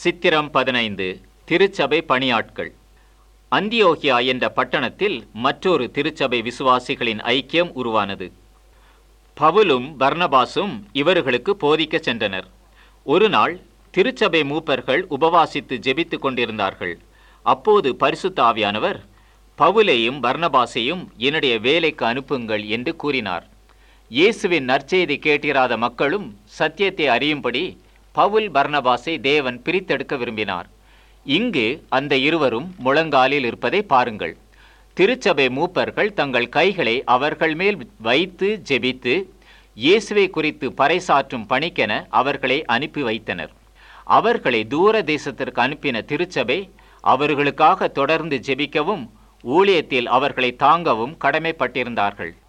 சித்திரம் பதினைந்து திருச்சபை பணியாட்கள் அந்தியோகியா என்ற பட்டணத்தில் மற்றொரு திருச்சபை விசுவாசிகளின் ஐக்கியம் உருவானது பவுலும் பர்னபாசும் இவர்களுக்கு போதிக்கச் சென்றனர் ஒரு நாள் திருச்சபை மூப்பர்கள் உபவாசித்து ஜெபித்துக் கொண்டிருந்தார்கள் அப்போது பரிசுத்த ஆவியானவர் பவுலையும் பர்னபாசையும் என்னுடைய வேலைக்கு அனுப்புங்கள் என்று கூறினார் இயேசுவின் நற்செய்தி கேட்டிராத மக்களும் சத்தியத்தை அறியும்படி பவுல் பர்னபாசை தேவன் பிரித்தெடுக்க விரும்பினார் இங்கு அந்த இருவரும் முழங்காலில் இருப்பதை பாருங்கள் திருச்சபை மூப்பர்கள் தங்கள் கைகளை அவர்கள் மேல் வைத்து ஜெபித்து இயேசுவை குறித்து பறைசாற்றும் பணிக்கென அவர்களை அனுப்பி வைத்தனர் அவர்களை தூர தேசத்திற்கு அனுப்பின திருச்சபை அவர்களுக்காக தொடர்ந்து ஜெபிக்கவும் ஊழியத்தில் அவர்களை தாங்கவும் கடமைப்பட்டிருந்தார்கள்